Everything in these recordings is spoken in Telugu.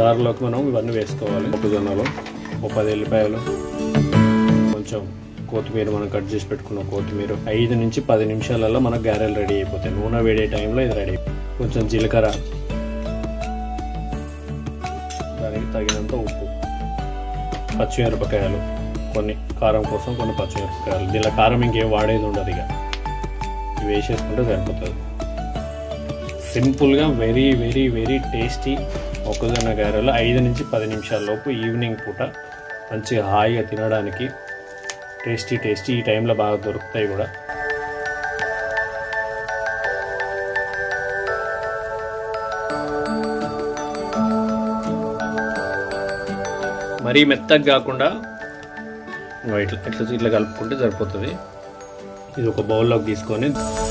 జార్లోకి మనం ఇవన్నీ వేసుకోవాలి మొక్కజొన్నలు ఒక పది ఎల్లిపాయలు కొంచెం కొత్తిమీర మనం కట్ చేసి పెట్టుకున్న కొత్తిమీర ఐదు నుంచి పది నిమిషాలలో మనకు గారెలు రెడీ అయిపోతాయి నూనె వేడే టైంలో ఇది రెడీ కొంచెం జీలకర్ర దానికి తగినంత ఉప్పు పచ్చిమిరపకాయలు కొన్ని కారం కోసం కొన్ని పచ్చిమిరపకాయలు దీనిలో కారం ఇంకేం వాడేది ఉండదు ఇక ఇవి వేసేసుకుంటే సరిపోతుంది సింపుల్గా వెరీ వెరీ వెరీ టేస్టీ మొక్కజొన్న గారెలు ఐదు నుంచి పది నిమిషాల లోపు ఈవినింగ్ పూట మంచిగా హాయిగా తినడానికి టేస్టీ టేస్టీ ఈ టైంలో బాగా దొరుకుతాయి కూడా మరీ మెత్తగా కాకుండా ఇట్లా ఇట్లా ఇట్లా కలుపుకుంటే సరిపోతుంది ఇది ఒక బౌల్లోకి తీసుకొని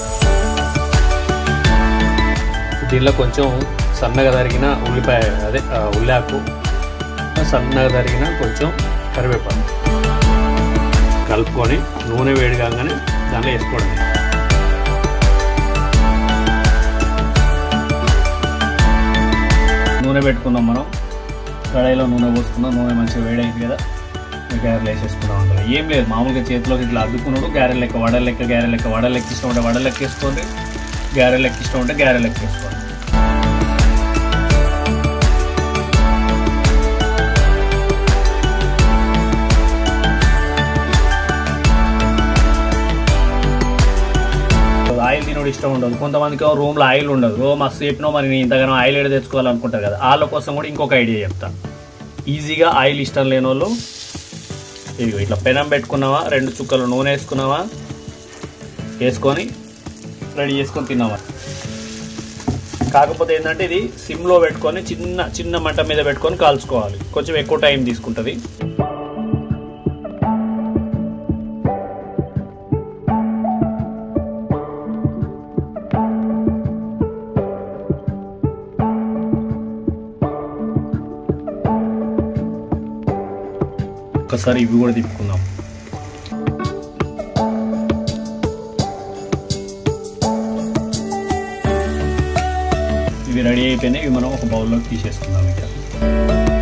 దీనిలో కొంచెం సన్నగా తరిగిన ఉల్లిపాయ అదే ఆ, ఉల్లాకు సన్నగా తరిగిన కొంచెం కరివేపాకు కలుపుకొని నూనె వేడి కాగానే దాంట్లో వేసుకోవడమే నూనె పెట్టుకున్నాం మనం కడాయిలో నూనె పోసుకున్నాం నూనె మంచిగా వేడైంది కదా గారెలు వేసేసుకున్నాం అందులో ఏం లేదు మామూలుగా చేతిలోకి ఇట్లా అద్దుకున్నాడు గారెలు లెక్క వడ లెక్క గారెలు లెక్క వడ లెక్క ఇష్టం ఉంటే వడ లెక్క వేసుకోండి గారెలు లెక్క ఇష్టం ఉంటే గారెలు లెక్క వేసుకోండి ఆయిల్ తినడం ఇష్టం ఉండదు కొంతమందికి రూమ్లో ఆయిల్ ఉండదు ఓ మస్తు చెప్పినా మరి నేను ఇంతగానో ఆయిల్ ఏడ తెచ్చుకోవాలనుకుంటారు కదా వాళ్ళ కోసం కూడా ఇంకొక ఐడియా చెప్తా ఈజీగా ఆయిల్ ఇష్టం లేని వాళ్ళు ఇది ఇట్లా పెనం పెట్టుకున్నావా రెండు చుక్కలు నూనె వేసుకున్నావా వేసుకొని రెడీ చేసుకొని తిన్నామా కాకపోతే ఏంటంటే ఇది సిమ్లో పెట్టుకొని చిన్న చిన్న మంట మీద పెట్టుకొని కాల్చుకోవాలి కొంచెం ఎక్కువ టైం తీసుకుంటుంది ఒకసారి ఇవి కూడా తిప్పుకుందాం ఇవి రెడీ అయిపోయినాయి ఇవి మనం ఒక బౌల్లోకి తీసేసుకుందాం ఇక